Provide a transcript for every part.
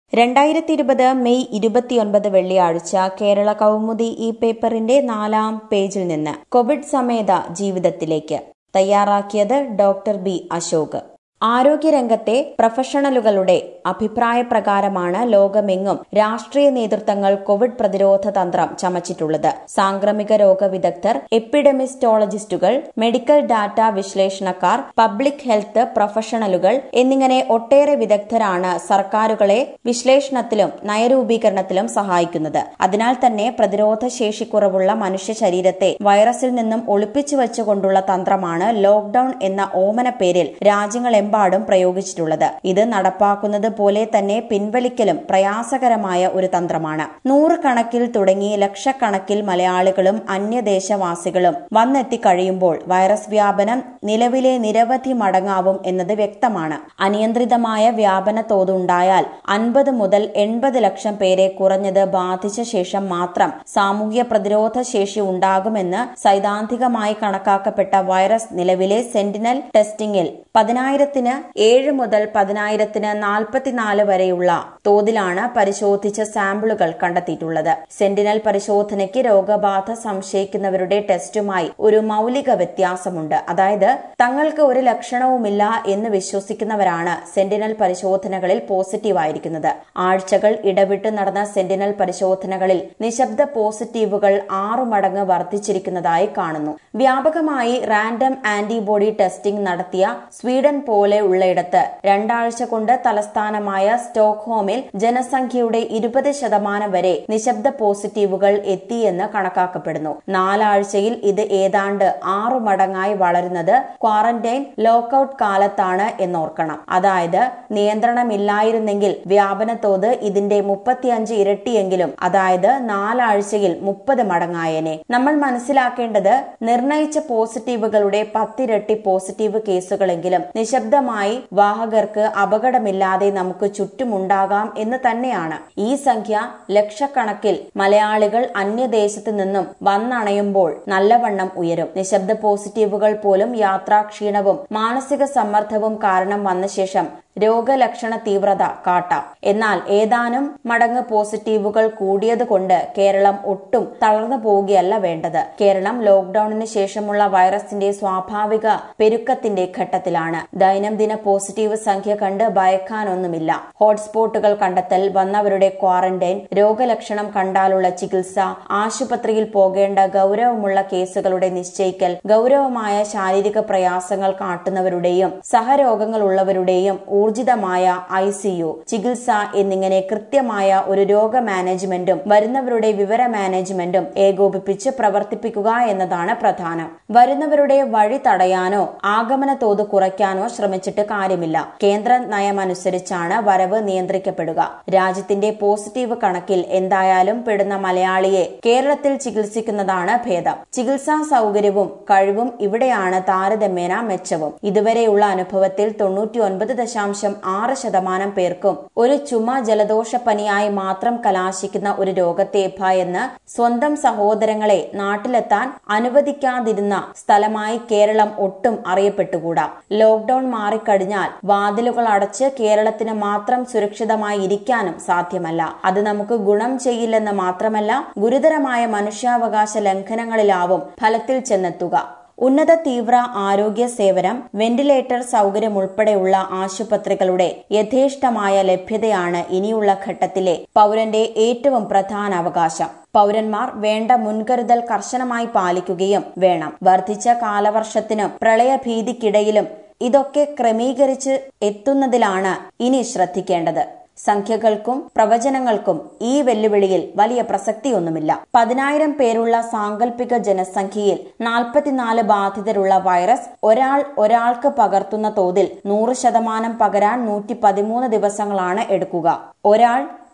രണ്ടായിരത്തി ഇരുപത് മെയ് ഇരുപത്തിയൊൻപത് വെള്ളിയാഴ്ച കേരള കൗമുദി ഈ പേപ്പറിന്റെ നാലാം പേജിൽ നിന്ന് കോവിഡ് സമേത ജീവിതത്തിലേക്ക് തയ്യാറാക്കിയത് ഡോക്ടർ ബി അശോക് ആരോഗ്യരംഗത്തെ പ്രൊഫഷണലുകളുടെ അഭിപ്രായ പ്രകാരമാണ് ലോകമെങ്ങും രാഷ്ട്രീയ നേതൃത്വങ്ങൾ കോവിഡ് പ്രതിരോധ തന്ത്രം ചമച്ചിട്ടുള്ളത് സാംക്രമിക രോഗ വിദഗ്ധർ എപ്പിഡമിസ്റ്റോളജിസ്റ്റുകൾ മെഡിക്കൽ ഡാറ്റ വിശ്ലേഷണക്കാർ പബ്ലിക് ഹെൽത്ത് പ്രൊഫഷണലുകൾ എന്നിങ്ങനെ ഒട്ടേറെ വിദഗ്ധരാണ് സർക്കാരുകളെ വിശ്ലേഷണത്തിലും നയരൂപീകരണത്തിലും സഹായിക്കുന്നത് അതിനാൽ തന്നെ പ്രതിരോധ ശേഷിക്കുറവുള്ള മനുഷ്യ ശരീരത്തെ വൈറസിൽ നിന്നും ഒളിപ്പിച്ചു വെച്ചുകൊണ്ടുള്ള തന്ത്രമാണ് ലോക്ഡൌൺ എന്ന ഓമന പേരിൽ രാജ്യങ്ങളെമ്പാടും പ്രയോഗിച്ചിട്ടുള്ളത് ഇത് നടപ്പാക്കുന്നത് പോലെ തന്നെ പിൻവലിക്കലും പ്രയാസകരമായ ഒരു തന്ത്രമാണ് നൂറുകണക്കിൽ തുടങ്ങി ലക്ഷക്കണക്കിൽ മലയാളികളും അന്യദേശവാസികളും വന്നെത്തി കഴിയുമ്പോൾ വൈറസ് വ്യാപനം നിലവിലെ നിരവധി മടങ്ങാവും എന്നത് വ്യക്തമാണ് അനിയന്ത്രിതമായ വ്യാപന തോതുണ്ടായാൽ അൻപത് മുതൽ എൺപത് ലക്ഷം പേരെ കുറഞ്ഞത് ബാധിച്ച ശേഷം മാത്രം സാമൂഹ്യ പ്രതിരോധ ശേഷി ഉണ്ടാകുമെന്ന് സൈദ്ധാന്തികമായി കണക്കാക്കപ്പെട്ട വൈറസ് നിലവിലെ സെന്റിനൽ ടെസ്റ്റിംഗിൽ പതിനായിരത്തിന് ഏഴ് മുതൽ പതിനായിരത്തിന് നാൽപ്പത്തിനാല് വരെയുള്ള തോതിലാണ് പരിശോധിച്ച സാമ്പിളുകൾ കണ്ടെത്തിയിട്ടുള്ളത് സെന്റിനൽ പരിശോധനയ്ക്ക് രോഗബാധ സംശയിക്കുന്നവരുടെ ടെസ്റ്റുമായി ഒരു മൗലിക വ്യത്യാസമുണ്ട് അതായത് തങ്ങൾക്ക് ഒരു ലക്ഷണവുമില്ല എന്ന് വിശ്വസിക്കുന്നവരാണ് സെന്റിനൽ പരിശോധനകളിൽ പോസിറ്റീവ് ആയിരിക്കുന്നത് ആഴ്ചകൾ ഇടവിട്ട് നടന്ന സെന്റിനൽ പരിശോധനകളിൽ നിശബ്ദ പോസിറ്റീവുകൾ ആറു മടങ്ങ് വർദ്ധിച്ചിരിക്കുന്നതായി കാണുന്നു വ്യാപകമായി റാൻഡം ആന്റിബോഡി ടെസ്റ്റിംഗ് നടത്തിയ സ്വീഡൻ പോലെ ഉള്ളയിടത്ത് രണ്ടാഴ്ച കൊണ്ട് തലസ്ഥാനമായ സ്റ്റോക്ക്ഹോമിൽ ജനസംഖ്യയുടെ ഇരുപത് ശതമാനം വരെ നിശബ്ദ പോസിറ്റീവുകൾ എത്തിയെന്ന് കണക്കാക്കപ്പെടുന്നു നാലാഴ്ചയിൽ ഇത് ഏതാണ്ട് ആറു മടങ്ങായി വളരുന്നത് ക്വാറന്റൈൻ ലോക്കൌട്ട് കാലത്താണ് എന്നോർക്കണം അതായത് നിയന്ത്രണമില്ലായിരുന്നെങ്കിൽ വ്യാപന തോത് ഇതിന്റെ മുപ്പത്തിയഞ്ച് ഇരട്ടിയെങ്കിലും അതായത് നാലാഴ്ചയിൽ മുപ്പത് മടങ്ങായേനെ നമ്മൾ മനസ്സിലാക്കേണ്ടത് നിർണയിച്ച പോസിറ്റീവുകളുടെ പത്തിരട്ടി പോസിറ്റീവ് കേസുകളെങ്കിലും നിശബ്ദമായി വാഹകർക്ക് അപകടമില്ലാതെ നമുക്ക് ചുറ്റുമുണ്ടാകാം എന്ന് തന്നെയാണ് ഈ സംഖ്യ ലക്ഷക്കണക്കിൽ മലയാളികൾ അന്യദേശത്ത് നിന്നും വന്നണയുമ്പോൾ നല്ലവണ്ണം ഉയരും നിശബ്ദ പോസിറ്റീവുകൾ പോലും യാത്രാക്ഷീണവും മാനസിക സമ്മർദ്ദവും കാരണം വന്ന ശേഷം രോഗലക്ഷണ തീവ്രത കാട്ടാം എന്നാൽ ഏതാനും മടങ്ങ് പോസിറ്റീവുകൾ കൂടിയതുകൊണ്ട് കേരളം ഒട്ടും തളർന്നു പോവുകയല്ല വേണ്ടത് കേരളം ലോക്ഡൌണിന് ശേഷമുള്ള വൈറസിന്റെ സ്വാഭാവിക പെരുക്കത്തിന്റെ ഘട്ടത്തിലാണ് ദൈനംദിന പോസിറ്റീവ് സംഖ്യ കണ്ട് ഭയക്കാനൊന്നുമില്ല ഹോട്ട്സ്പോട്ടുകൾ കണ്ടെത്തൽ വന്നവരുടെ ക്വാറന്റൈൻ രോഗലക്ഷണം കണ്ടാലുള്ള ചികിത്സ ആശുപത്രിയിൽ പോകേണ്ട ഗൗരവമുള്ള കേസുകളുടെ നിശ്ചയിക്കൽ ഗൗരവമായ ശാരീരിക പ്രയാസങ്ങൾ കാട്ടുന്നവരുടെയും സഹരോഗങ്ങളുള്ളവരുടെയും ഊർജിതമായ ഐ സിയു ചികിത്സ എന്നിങ്ങനെ കൃത്യമായ ഒരു രോഗ മാനേജ്മെന്റും വരുന്നവരുടെ വിവര മാനേജ്മെന്റും ഏകോപിപ്പിച്ച് പ്രവർത്തിപ്പിക്കുക എന്നതാണ് പ്രധാനം വരുന്നവരുടെ വഴി തടയാനോ ആഗമന തോത് കുറയ്ക്കാനോ ശ്രമിച്ചിട്ട് കാര്യമില്ല കേന്ദ്ര നയമനുസരിച്ചാണ് വരവ് നിയന്ത്രിക്കപ്പെടുക രാജ്യത്തിന്റെ പോസിറ്റീവ് കണക്കിൽ എന്തായാലും പെടുന്ന മലയാളിയെ കേരളത്തിൽ ചികിത്സിക്കുന്നതാണ് ഭേദം ചികിത്സാ സൗകര്യവും കഴിവും ഇവിടെയാണ് താരതമ്യേന മെച്ചവും ഇതുവരെയുള്ള അനുഭവത്തിൽ തൊണ്ണൂറ്റിയൊൻപത് ദശാംശം ആറ് ശതമാനം പേർക്കും ഒരു ചുമ ജലദോഷപ്പനിയായി മാത്രം കലാശിക്കുന്ന ഒരു രോഗത്തെ ഭയന്ന് സ്വന്തം സഹോദരങ്ങളെ നാട്ടിലെത്താൻ അനുവദിക്കാതിരുന്ന സ്ഥലമായി കേരളം ഒട്ടും അറിയപ്പെട്ടുകൂടാ ലോക്ഡൌൺ മാറിക്കഴിഞ്ഞാൽ വാതിലുകൾ അടച്ച് കേരളത്തിന് മാത്രം സുരക്ഷിതമായി ഇരിക്കാനും സാധ്യമല്ല അത് നമുക്ക് ഗുണം ചെയ്യില്ലെന്ന് മാത്രമല്ല ഗുരുതരമായ മനുഷ്യാവകാശ ലംഘനങ്ങളിലാവും ഫലത്തിൽ ചെന്നെത്തുക ഉന്നത തീവ്ര ആരോഗ്യ സേവനം വെന്റിലേറ്റർ സൗകര്യമുൾപ്പെടെയുള്ള ആശുപത്രികളുടെ യഥേഷ്ടമായ ലഭ്യതയാണ് ഇനിയുള്ള ഘട്ടത്തിലെ പൗരന്റെ ഏറ്റവും പ്രധാന അവകാശം പൗരന്മാർ വേണ്ട മുൻകരുതൽ കർശനമായി പാലിക്കുകയും വേണം വർദ്ധിച്ച കാലവർഷത്തിനും പ്രളയഭീതിക്കിടയിലും ഇതൊക്കെ ക്രമീകരിച്ച് എത്തുന്നതിലാണ് ഇനി ശ്രദ്ധിക്കേണ്ടത് സംഖ്യകൾക്കും പ്രവചനങ്ങൾക്കും ഈ വെല്ലുവിളിയിൽ വലിയ പ്രസക്തിയൊന്നുമില്ല പതിനായിരം പേരുള്ള സാങ്കല്പിക ജനസംഖ്യയിൽ നാൽപ്പത്തിനാല് ബാധിതരുള്ള വൈറസ് ഒരാൾ ഒരാൾക്ക് പകർത്തുന്ന തോതിൽ നൂറ് ശതമാനം പകരാൻ നൂറ്റി പതിമൂന്ന് ദിവസങ്ങളാണ് എടുക്കുക ഒരാൾ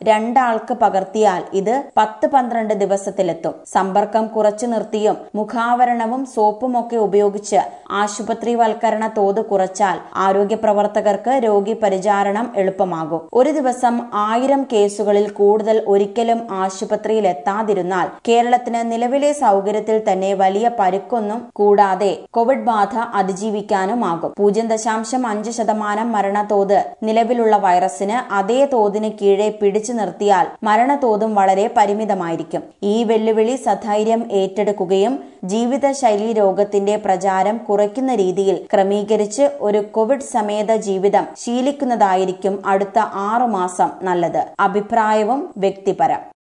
രണ്ടാൾക്ക് പകർത്തിയാൽ ഇത് പത്ത് പന്ത്രണ്ട് ദിവസത്തിലെത്തും സമ്പർക്കം കുറച്ചു നിർത്തിയും മുഖാവരണവും സോപ്പുമൊക്കെ ഉപയോഗിച്ച് ആശുപത്രിവൽക്കരണ തോത് കുറച്ചാൽ ആരോഗ്യ പ്രവർത്തകർക്ക് രോഗി പരിചാരണം എളുപ്പമാകും ഒരു ദിവസം ആയിരം കേസുകളിൽ കൂടുതൽ ഒരിക്കലും ആശുപത്രിയിൽ എത്താതിരുന്നാൽ കേരളത്തിന് നിലവിലെ സൗകര്യത്തിൽ തന്നെ വലിയ പരുക്കൊന്നും കൂടാതെ കോവിഡ് ബാധ അതിജീവിക്കാനുമാകും പൂജ്യം ദശാംശം അഞ്ച് ശതമാനം മരണത്തോത് നിലവിലുള്ള വൈറസിന് അതേ തോതിന് കീഴെ പിടിച്ചു നിർത്തിയാൽ മരണത്തോതും വളരെ പരിമിതമായിരിക്കും ഈ വെല്ലുവിളി സധൈര്യം ഏറ്റെടുക്കുകയും ജീവിതശൈലി രോഗത്തിന്റെ പ്രചാരം കുറയ്ക്കുന്ന രീതിയിൽ ക്രമീകരിച്ച് ഒരു കോവിഡ് സമേത ജീവിതം ശീലിക്കുന്നതായിരിക്കും അടുത്ത ആറുമാസം നല്ലത് അഭിപ്രായവും വ്യക്തിപരം